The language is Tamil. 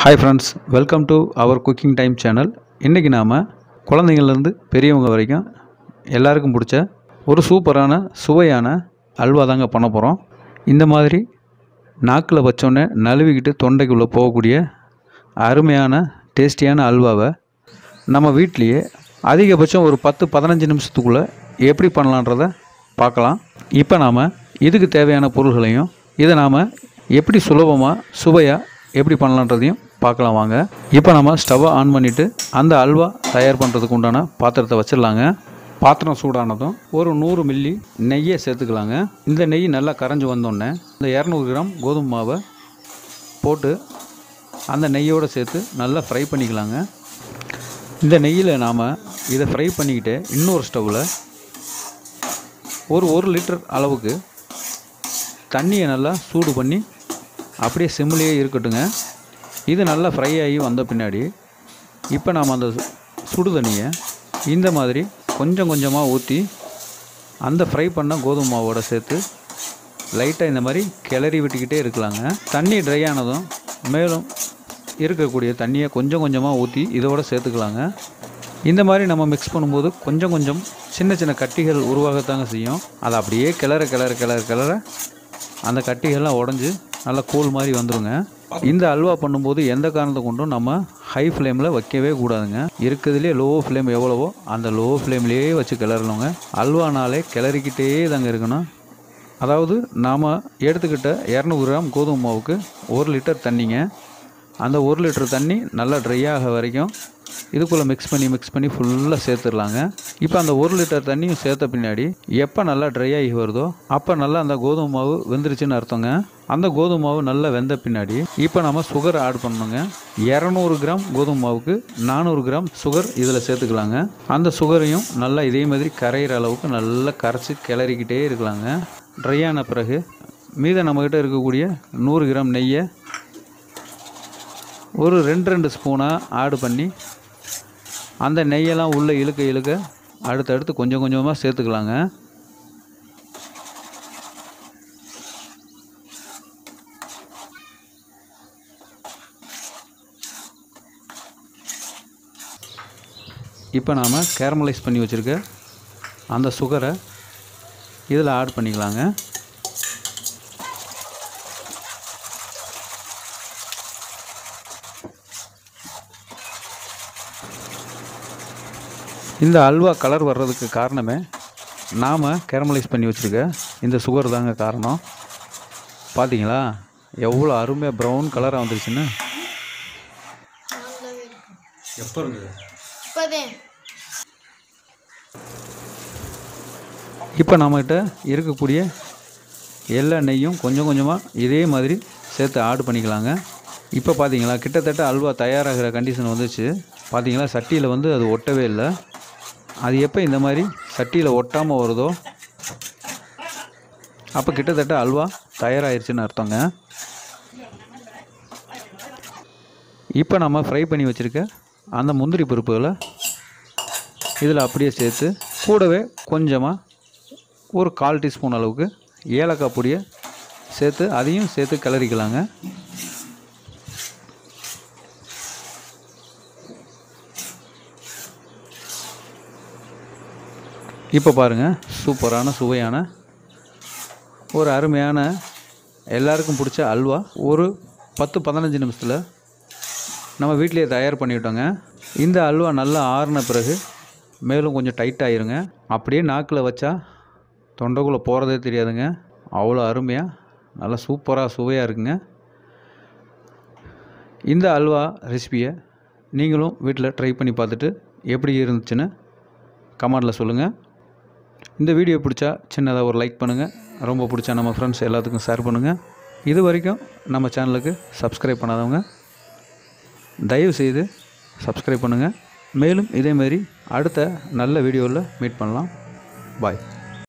hi friends welcome to our cooking time channel இன்றைக்கி நாம் குழந்தைங்கள்லேருந்து பெரியவங்க வரைக்கும் எல்லாருக்கும் பிடிச்ச ஒரு சூப்பரான சுவையான அல்வா தாங்க பண்ண போகிறோம் இந்த மாதிரி நாக்கில் வச்சோன்னே நழுவிக்கிட்டு தொண்டைக்குள்ளே போகக்கூடிய அருமையான டேஸ்டியான அல்வாவை நம்ம வீட்லேயே அதிகபட்சம் ஒரு பத்து பதினஞ்சு நிமிஷத்துக்குள்ளே எப்படி பண்ணலான்றத பார்க்கலாம் இப்போ நாம் இதுக்கு தேவையான பொருள்களையும் இதை நாம் எப்படி சுலபமாக சுவையாக எப்படி பண்ணலான்றதையும் பார்க்கலாம் வாங்க இப்போ நம்ம ஸ்டவ்வை ஆன் பண்ணிவிட்டு அந்த அல்வா தயார் பண்ணுறதுக்கு உண்டான பாத்திரத்தை வச்சிடலாங்க பாத்திரம் சூடானதும் ஒரு நூறு மில்லி நெய்யை சேர்த்துக்கலாங்க இந்த நெய் நல்லா கரைஞ்சி வந்தோடனே இந்த இரநூறு கிராம் கோதுமை மாவை போட்டு அந்த நெய்யோடு சேர்த்து நல்லா ஃப்ரை பண்ணிக்கலாங்க இந்த நெய்யில் நாம் இதை ஃப்ரை பண்ணிக்கிட்டு இன்னொரு ஸ்டவ்வில் ஒரு ஒரு லிட்டர் அளவுக்கு தண்ணியை நல்லா சூடு பண்ணி அப்படியே சிம்லேயே இருக்கட்டுங்க இது நல்லா ஃப்ரை ஆகி வந்த பின்னாடி இப்போ நாம் அந்த சு- சுடு தண்ணியை இந்த மாதிரி கொஞ்சம் கொஞ்சமாக ஊற்றி அந்த ஃப்ரை பண்ண கோதுமை மாவோட சேர்த்து லைட்டாக இந்த மாதிரி கிளறி விட்டுக்கிட்டே இருக்கலாங்க தண்ணி ட்ரை ஆனதும் மேலும் இருக்கக்கூடிய தண்ணியை கொஞ்சம் கொஞ்சமாக ஊற்றி இதோட சேர்த்துக்கலாங்க இந்த மாதிரி நம்ம மிக்ஸ் பண்ணும்போது கொஞ்சம் கொஞ்சம் சின்ன சின்ன கட்டிகள் உருவாகத்தாங்க செய்யும் அதை அப்படியே கிளற கிளற கிளற கிளற அந்த கட்டிகள்லாம் உடஞ்சி நல்லா கூழ் மாதிரி வந்துருங்க இந்த அல்வா பண்ணும்போது எந்த காரணத்தை கொண்டும் நம்ம ஹை ஃப்ளேமில் வைக்கவே கூடாதுங்க இருக்கிறதுலே லோ ஃப்ளேம் எவ்வளவோ அந்த லோ ஃப்ளேம்லேயே வச்சு கிளறணுங்க அல்வானாலே கிளறிக்கிட்டே தாங்க இருக்கணும் அதாவது நாம் எடுத்துக்கிட்ட இரநூறு கிராம் கோதுமை மாவுக்கு ஒரு லிட்டர் தண்ணிங்க அந்த ஒரு லிட்டர் தண்ணி நல்லா ட்ரை ஆக வரைக்கும் இதுக்குள்ளே மிக்ஸ் பண்ணி மிக்ஸ் பண்ணி ஃபுல்லாக சேர்த்துடலாங்க இப்போ அந்த ஒரு லிட்டர் தண்ணியும் சேர்த்த பின்னாடி எப்போ நல்லா ட்ரை ஆகி வருதோ அப்போ நல்லா அந்த கோதுமை மாவு வெந்துருச்சுன்னு அர்த்தங்க அந்த கோதுமை மாவு நல்லா வெந்த பின்னாடி இப்போ நம்ம சுகர் ஆட் பண்ணணுங்க இரநூறு கிராம் கோதுமை மாவுக்கு நானூறு கிராம் சுகர் இதில் சேர்த்துக்கலாங்க அந்த சுகரையும் நல்லா இதே மாதிரி கரையிற அளவுக்கு நல்லா கரைச்சி கிளறிக்கிட்டே இருக்கலாங்க ட்ரை ஆன பிறகு மீத நம்மக்கிட்ட இருக்கக்கூடிய நூறு கிராம் நெய்யை ஒரு ரெண்டு ரெண்டு ஸ்பூனாக ஆடு பண்ணி அந்த நெய்யெல்லாம் உள்ளே இழுக்க இழுக்க அடுத்தடுத்து கொஞ்சம் கொஞ்சமாக சேர்த்துக்கலாங்க இப்போ நாம் கேரமலைஸ் பண்ணி வச்சுருக்க அந்த சுகரை இதில் ஆட் பண்ணிக்கலாங்க இந்த அல்வா கலர் வர்றதுக்கு காரணமே நாம் கேரமலைஸ் பண்ணி வச்சுருக்க இந்த சுகர் தாங்க காரணம் பார்த்தீங்களா எவ்வளோ அருமையாக ப்ரௌன் கலராக வந்துருச்சுன்னு எப்போ இருந்தது இப்போதே இப்போ நம்மகிட்ட இருக்கக்கூடிய எல்லா நெய்யும் கொஞ்சம் கொஞ்சமாக இதே மாதிரி சேர்த்து ஆட் பண்ணிக்கலாங்க இப்போ பார்த்தீங்களா கிட்டத்தட்ட அல்வா தயாராகிற கண்டிஷன் வந்துச்சு பார்த்தீங்களா சட்டியில் வந்து அது ஒட்டவே இல்லை அது எப்போ இந்த மாதிரி சட்டியில் ஒட்டாமல் வருதோ அப்போ கிட்டத்தட்ட அல்வா தயாராகிருச்சுன்னு அர்த்தங்க இப்போ நம்ம ஃப்ரை பண்ணி வச்சுருக்க அந்த முந்திரி பருப்புகளை இதில் அப்படியே சேர்த்து கூடவே கொஞ்சமாக ஒரு கால் டீஸ்பூன் அளவுக்கு ஏலக்காய் பொடியை சேர்த்து அதையும் சேர்த்து கிளறிக்கலாங்க இப்போ பாருங்கள் சூப்பரான சுவையான ஒரு அருமையான எல்லாருக்கும் பிடிச்ச அல்வா ஒரு பத்து பதினஞ்சு நிமிஷத்தில் நம்ம வீட்டிலேயே தயார் பண்ணிவிட்டோங்க இந்த அல்வா நல்லா ஆறின பிறகு மேலும் கொஞ்சம் டைட் ஆயிருங்க அப்படியே நாக்கில் வச்சா தொண்டைக்குள்ளே போகிறதே தெரியாதுங்க அவ்வளோ அருமையாக நல்லா சூப்பராக சுவையாக இருக்குங்க இந்த அல்வா ரெசிபியை நீங்களும் வீட்டில் ட்ரை பண்ணி பார்த்துட்டு எப்படி இருந்துச்சுன்னு கமெண்டில் சொல்லுங்கள் இந்த வீடியோ பிடிச்சா சின்னதாக ஒரு லைக் பண்ணுங்கள் ரொம்ப பிடிச்சா நம்ம ஃப்ரெண்ட்ஸ் எல்லாத்துக்கும் ஷேர் பண்ணுங்கள் இது வரைக்கும் நம்ம சேனலுக்கு சப்ஸ்கிரைப் பண்ணாதவங்க தயவு செய்து சப்ஸ்கிரைப் பண்ணுங்கள் மேலும் இதேமாரி அடுத்த நல்ல வீடியோவில் மீட் பண்ணலாம் பாய்